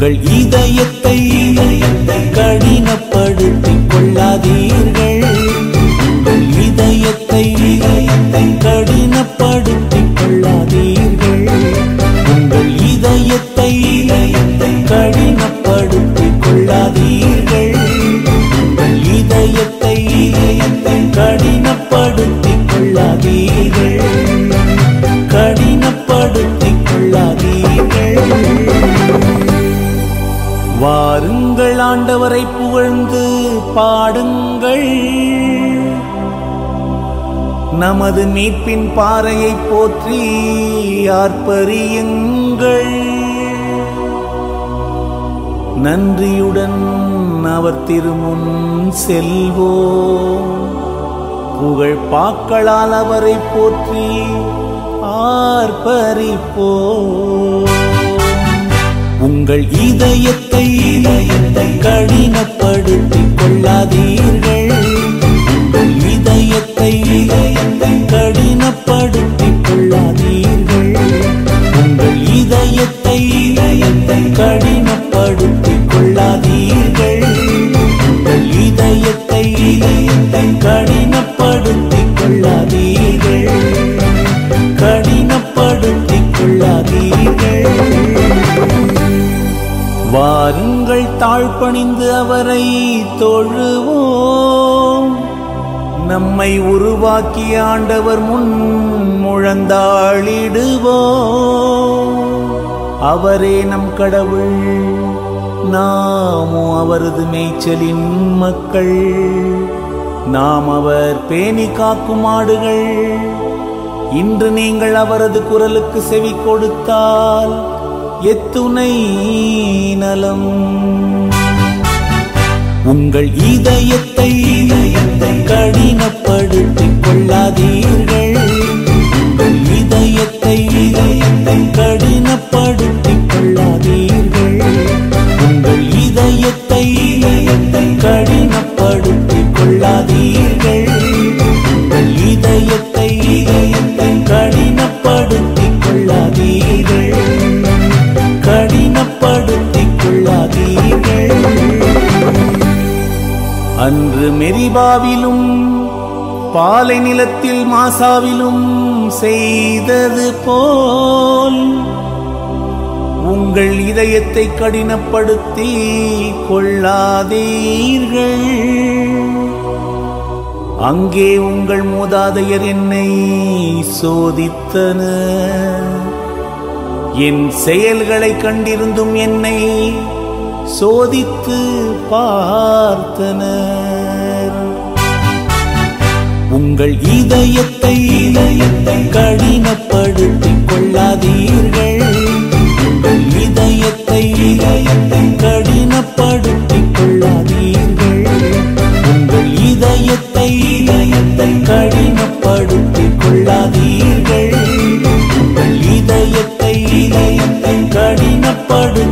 உங்கள் இதயத்தை கடினப்படுத்திக் கொள்ளாதீர்கள் உங்கள் இதயத்தை கடினப்படுத்திக் கொள்ளாதீர்கள் உங்கள் இதயத்தை கடினப்படுத்திக் கொள்ளாதீர்கள் உங்கள் இதயத்தை கடினப்படுத்திக் கொள்ளாதீர்கள் கடினப்படுத்திக் கொள்ளாதீர்கள் வாருங்கள் ஆண்டவரை புகழ்ந்து பாடுங்கள் நமது மீட்பின் பாறையை போற்றி ஆர்ப்பரியுங்கள் நன்றியுடன் அவர் திருமுன் செல்வோம் புகழ் பாக்களால் அவரை போற்றி ஆர்ப்பரிப்போம் உங்கள் இதயத்தை கடினப்படுத்திக் கொள்ளாதீர்கள் உங்கள் இதயத்தை கடினப்படுத்திக் கொள்ளாதீர்கள் உங்கள் இதயத்தை கடினப்படுத்திக் கொள்ளாதீர்கள் உங்கள் இதயத்தை கடினப்படுத்திக் கொள்ளாதீர்கள் கடினப்படுத்திக் கொள்ளாதீர்கள் வாருங்கள் தாழ்பணிந்து அவரை தொழுவோம் நம்மை உருவாக்கிய ஆண்டவர் முன் முழந்தாளிடுவோம் அவரே நம் கடவுள் நாமோ அவரது மேய்ச்சலின் மக்கள் நாம் அவர் பேணி காக்கும் ஆடுகள் இன்று நீங்கள் அவரது குரலுக்கு செவி கொடுத்தால் எத்துணை நலம் உங்கள் இதயத்தை கடினப்படுத்திக் கொள்ளாதீர்கள் உங்கள் இதயத்தை கடினப்படுத்திக் கொள்ளாதீர்கள் உங்கள் இதயத்தை கடினப்படுத்திக் கொள்ளாதீர்கள் உங்கள் இதயத்தை கடினப்படுத்திக் கொள்ளாதீர்கள் கடினப்படுத்திக் கொள்ளாதீர்கள் அன்று மெரிபாவிலும் பாலை நிலத்தில் மாசாவிலும் செய்தது போல் உங்கள் இதயத்தை கடினப்படுத்தி கொள்ளாதீர்கள் அங்கே உங்கள் மூதாதையர் என்னை சோதித்தனர் என் செயல்களை கண்டிருந்தும் என்னை சோதித்து பார்த்தனர் உங்கள் இதயத்தை கடினப்படுத்திக் கொள்ளாதீர்கள் உங்கள் இதயத்தை கடினப்படுத்திக் கொள்ளாதீர்கள் உங்கள் இதயத்தை கடினப்படுத்திக் கொள்ளாதீர்கள் உங்கள் இதயத்தை கடினப்படுத்திக்